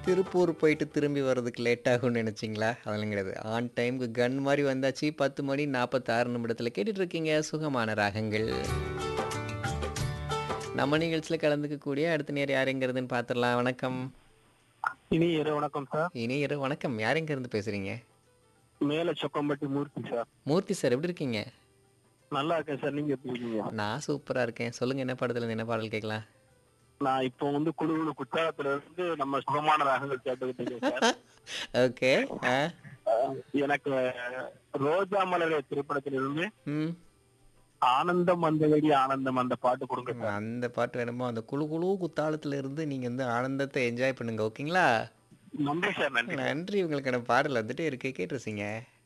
திருப்பூர் போயிட்டு திரும்பி வர்றதுக்கு லேட் ஆகும்னு நினைச்சீங்களா அதெல்லாம் கிடையாது ஆன் டைமுக்கு கன் மாதிரி வந்தாச்சு பத்து மணி நாற்பத்தாறு நிமிடத்தில் கேட்டுட்டு இருக்கீங்க சுகமான ராகங்கள் நம்ம நிகழ்ச்சியில் கலந்துக்கக்கூடிய அடுத்த நேரம் யாருங்கிறதுன்னு பார்த்துடலாம் வணக்கம் இனி இரு வணக்கம் சார் இனி இரு வணக்கம் யாருங்க இருந்து பேசுறீங்க மேல சொக்கம்பட்டி மூர்த்தி சார் மூர்த்தி சார் எப்படி இருக்கீங்க நல்லா இருக்கேன் சார் நீங்க எப்படி இருக்கீங்க நான் சூப்பரா இருக்கேன் சொல்லுங்க என்ன படத்துல இருந்து என்ன பாடல் கேட்கலாம் நான் இப்போ வந்து குழுகுழு குற்றாலத்துல இருந்து நம்ம சுகமான ராகங்கள் கேட்டுக்கிட்டு இருக்கேன் சார் ஓகே ஆ அஹ் எனக்கு ரோஜா மலரே திரைப்படத்திலிருந்து ம் ஆனந்தம் வந்தவடி ஆனந்தம் அந்த பாட்டு கொடுங்க சார் அந்த பாட்டு வேணுமோ அந்த குழு குழு குத்தாலத்துல இருந்து நீங்க வந்து ஆனந்தத்தை என்ஜாய் பண்ணுங்க ஓகேங்களா நன்றி சார் நன்றி நன்றி உங்களுக்கான பாடல் வந்துட்டே இருக்கு கேட்டுருச்சிங்க